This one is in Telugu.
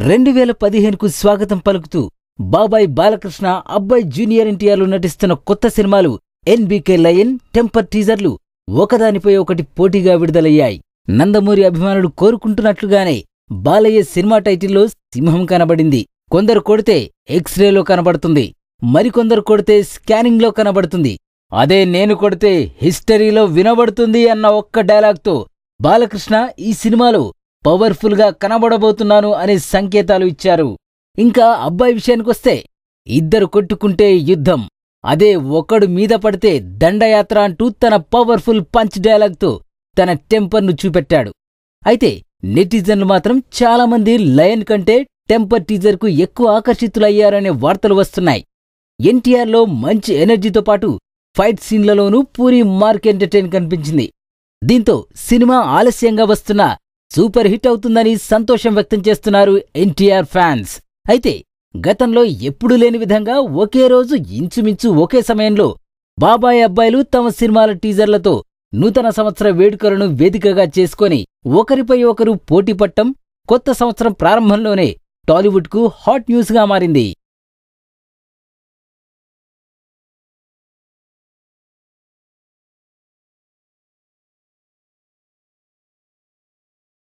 రెండు వేల పదిహేనుకు స్వాగతం పలుకుతూ బాబాయ్ బాలకృష్ణ అబ్బాయి జూనియర్ ఎన్టీఆర్లు నటిస్తున్న కొత్త సినిమాలు ఎన్బీకే లయన్ టెంపర్ టీజర్లు ఒకదానిపై ఒకటి పోటీగా విడుదలయ్యాయి నందమూరి అభిమానులు కోరుకుంటున్నట్లుగానే బాలయ్య సినిమా టైటిల్లో సింహం కనబడింది కొందరు కొడితే ఎక్స్రేలో కనబడుతుంది మరికొందరు కొడితే స్కానింగ్లో కనబడుతుంది అదే నేను కొడితే హిస్టరీలో వినబడుతుంది అన్న ఒక్క డైలాగ్తో బాలకృష్ణ ఈ సినిమాలో పవర్ఫుల్గా కనబడబోతున్నాను అనే సంకేతాలు ఇచ్చారు ఇంకా అబ్బాయి విషయానికొస్తే ఇద్దరు కొట్టుకుంటే యుద్ధం అదే ఒకడు మీద పడితే దండయాత్ర అంటూ తన పవర్ఫుల్ పంచ్ డైలాగ్తో తన టెంపర్ను చూపెట్టాడు అయితే నెటిజన్లు మాత్రం చాలామంది లయన్ కంటే టెంపర్ టీజర్కు ఎక్కువ ఆకర్షితులయ్యారనే వార్తలు వస్తున్నాయి ఎన్టీఆర్లో మంచి ఎనర్జీతో పాటు ఫైట్ సీన్లలోనూ పూరి మార్క్ ఎంటర్టైన్ కనిపించింది దీంతో సినిమా ఆలస్యంగా వస్తున్నా సూపర్ హిట్ అవుతుందని సంతోషం వ్యక్తం చేస్తున్నారు ఎన్టీఆర్ ఫ్యాన్స్ అయితే గతంలో ఎప్పుడూ లేని విధంగా ఒకే రోజు ఇంచుమించు ఒకే సమయంలో బాబాయ్ అబ్బాయిలు తమ సినిమాల టీజర్లతో నూతన సంవత్సర వేడుకలను వేదికగా చేసుకొని ఒకరిపై ఒకరు పోటీపట్టం కొత్త సంవత్సరం ప్రారంభంలోనే టాలీవుడ్కు హాట్ న్యూస్గా మారింది